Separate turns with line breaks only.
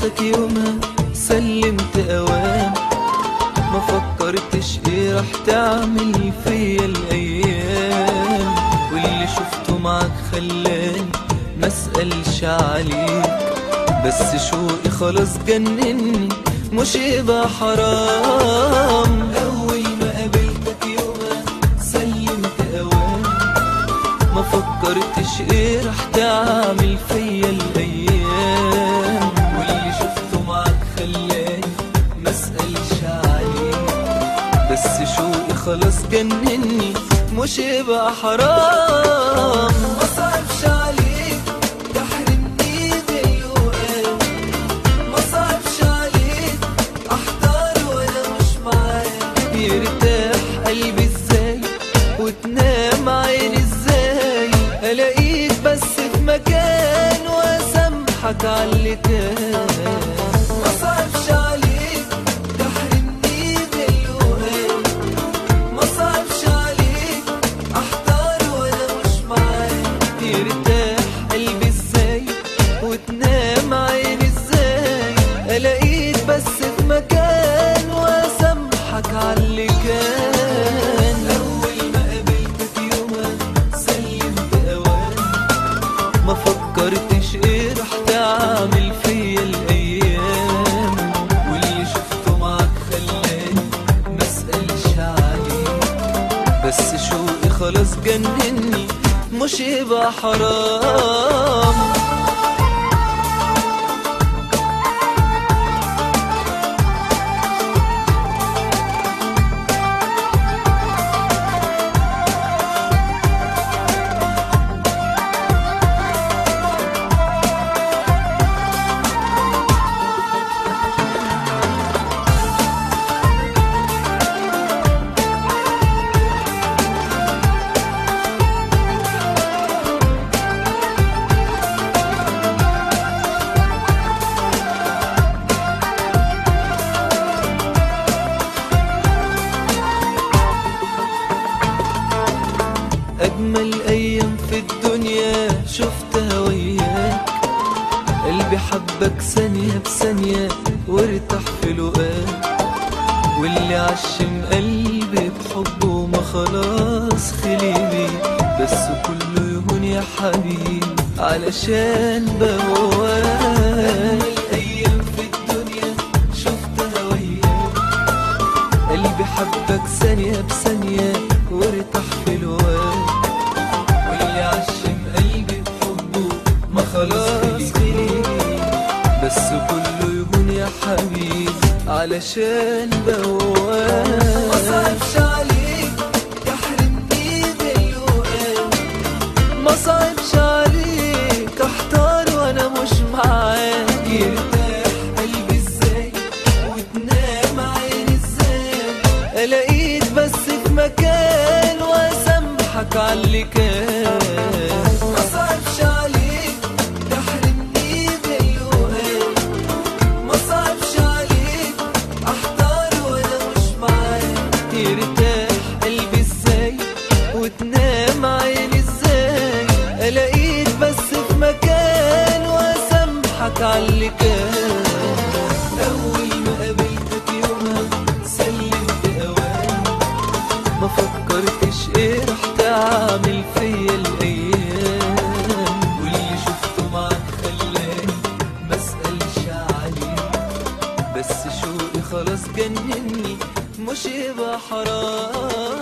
قابلتك يومها سلمت اوام ما فكرتش ايه راح تعمل فيا الايام واللي شفته معاك خلاني ما اسالش عليك بس شوقي خلاص جنني مش يبقى حرام اول ما قابلتك يومها سلمت اوام ما فكرتش ايه راح تعمل فيا الايام واللي شفته معاك خلاني ما اسالش عليك بس شوقي خلاص جنني مش يبقى حرام ما صعبش عليك تحرمني دلوقتي ما صعبش عليك احتار وانا مش معاك يرتاح قلبي ازاي وتنام عيني ازاي الاقيك بس في مكان واسامحك على اللي كان ما صعبش عليك تحرمني دلوقتي ما صعبش عليك احتار وانا مش معاك يرتاح قلبي ازاي وتنام عيني ازاي الاقيك بس في مكان واسامحك على اللي كان اول ما قابلتك يومها سلمت اوان ما فكرتش ايه راح تعمل فيا الايام واللي شفته معاك خلاني ما اسالش عليك بس شوقي خلاص جنني مش يبقى حرام أجمل أيام في الدنيا شفتها وياك قلبي حبك ثانية بثانية وارتاح في لقاك واللي عشم قلبي بحبه ما خلاص خلي بيه بس كله يهون يا حبيبي علشان بهواك أيام في الدنيا شفتها وياك قلبي حبك ثانية بثانية وارتاح في الواد واللي عشم قلبي بحبه ما خلاص خلي بس كله يهون يا حبيبي علشان بواب ما صعبش عليك تحرمني دلوقتي ما صعبش عليك احتار وانا مش معاك يرتاح قلبي ازاي وتنام عيني ازاي الاقيك بس في مكان واسامحك على اللي كان ما صعبش عليك تحرمني دلوقتي ما صعبش عليك احتار وانا مش معاك يرتاح قلبي ازاي وتنام عيني ازاي الاقيك بس في مكان واسامحك على اللي كان اول ما قابلتك يومها سلمت اوان ما فكرتش ايه راح تعمل فيا الايام واللي شفته معاك خلاني ما اسالش عليك بس شوقي خلاص جنني مش يبقى حرام